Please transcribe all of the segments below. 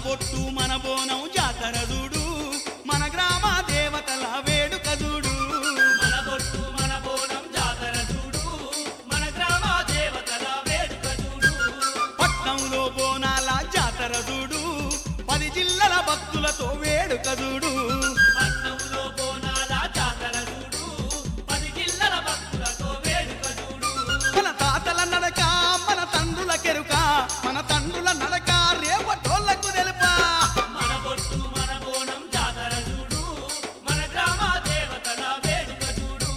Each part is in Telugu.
బొట్టు మన బోనం జాతర చూడు మన గ్రామ దేవతల వేడుక చూడు మన బొట్టు మన బోనం జాతర చూడు మన గ్రామ దేవతల వేడుక చూడు పట్నంలో బోనాల జాతర చూడు పది జిల్లల భక్తులతో వేడుక చూడు పట్నంలో బోనాల జాతర చూడు పది జిల్లల భక్తులతో వేడుక చూడు మన తాతల నడక మన తండ్రుల కెరుక మన తండ్రుల నడక రేపటోళ్లకు తెలుపా మన బొట్టు మన బోనం జాతర చూడు మన గ్రామ దేవతల వేడుక చూడు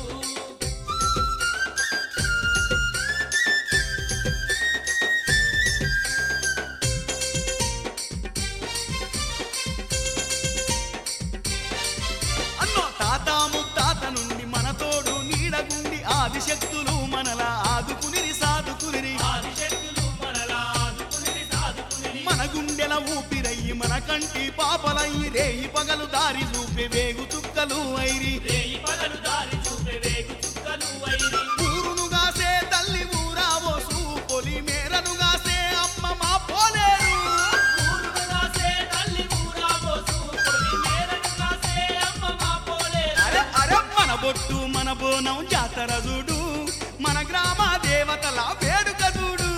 అన్నో తాత ముత్తాత నుండి మన తోడు నీడగుండి ఆదిశక్తులు మనలా ఆదుకునిరి సాదుకునిరి ఆదిశక్తులు మనలా ఆదుకునిరి సాదుకునిరి మన గుండెల ఊపిరయ్యి మన కంటి పాపలయ్యి రేయి పగలు దారి చూపే వేగు చుక్కలు ఐరి రేయి పగలు దారి చూపే వేగు చుక్కలు వైరి ఊరునుగాసే తల్లి ఊరావోసు పొలి మేరనుగాసే అమ్మ మా పోలేరు ఊరును కాసే తల్లి ఊరా పోసు పొలి మేరకు కాసే అమ్మ మా పోలేరు అరే అరే మన బొట్టు మన బోనం జాతర చూడు మన గ్రామ దేవతల వేడుక చూడు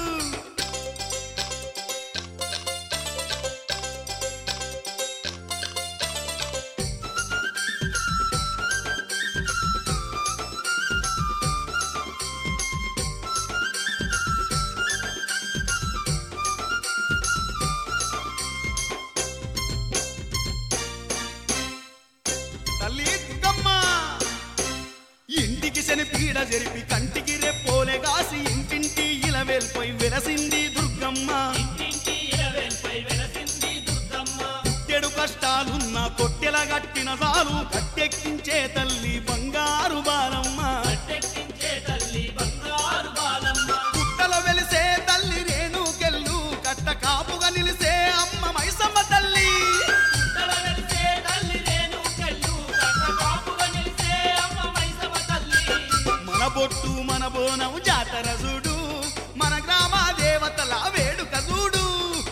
తల్లి దుర్గమ్మ ఇంటికి శని పీడ జరిపి కంటికి రెప్పోలే గాసి ఇంటింటి ఇలవేల్పోయి వెలసింది దుర్గమ్మ ఇంటింటి ఇరవేల్పై వెలసింది దుర్గమ్మ చెడు కష్టాలున్న కొట్టెల గట్టిన చాలు గట్టెక్కించే తల్లి బంగారు బాలమ్మ గట్టెక్కించే తల్లి బంగారు బాలమ్మ పుట్టల వెలిసే తల్లి రేణుకెళ్ళు కట్ట కాపుగా నిలిసే అమ్మ మైసమ్మ తల్లి పుట్టల వెలిసే తల్లి రేణుకెళ్ళు కట్ట కాపుగా నిలిసే అమ్మ మైసమ్మ తల్లి మన బొట్టు మన బోనం జాతర చూడు మన గ్రామ దేవతల వేడుక చూడు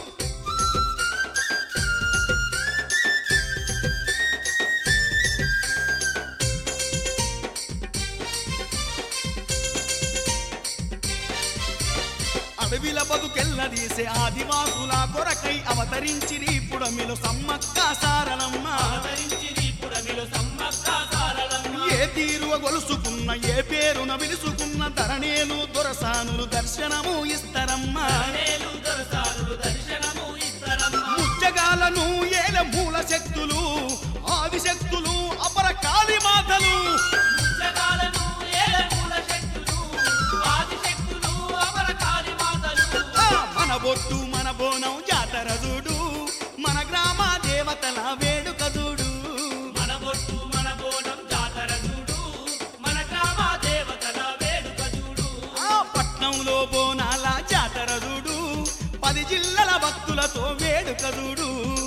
అడవిల బతుకెల్లదీసే ఆదివాసుల కొరకై అవతరించిరి పుడమిలో సమ్మక్క సారలమ్మ అవతరించిరి పురమిలో సమ్మక్క సారలమ్మ ఏ తీరువ గొలుసుకున్న ఏ పేరున విలుసుకున్న ధరణేలు దొరసానులు దర్శనము ఇస్తరమ్మా నేలు దొరసారులు దర్శనము ఇస్తరమ్మ ముచ్చగాలను ఏల మూల శక్తులు ఆదిశక్తులు అపర కాళీ మాతలు జగాలను ఏలమూల శక్తులు ఆదిశక్తులు అమర కాళీ మాతలు ఆ, మన బొట్టు మన బోనం జాతర చూడు మన గ్రామ దేవతల వేడుక చూడు మన బొట్టు మన బోనం జాతర చూడు మన గ్రామ దేవతల వేడుక చూడు ఆ పట్నంలో బోనాల జాతర చూడు పది జిల్లల భక్తులతో వేడుక చూడు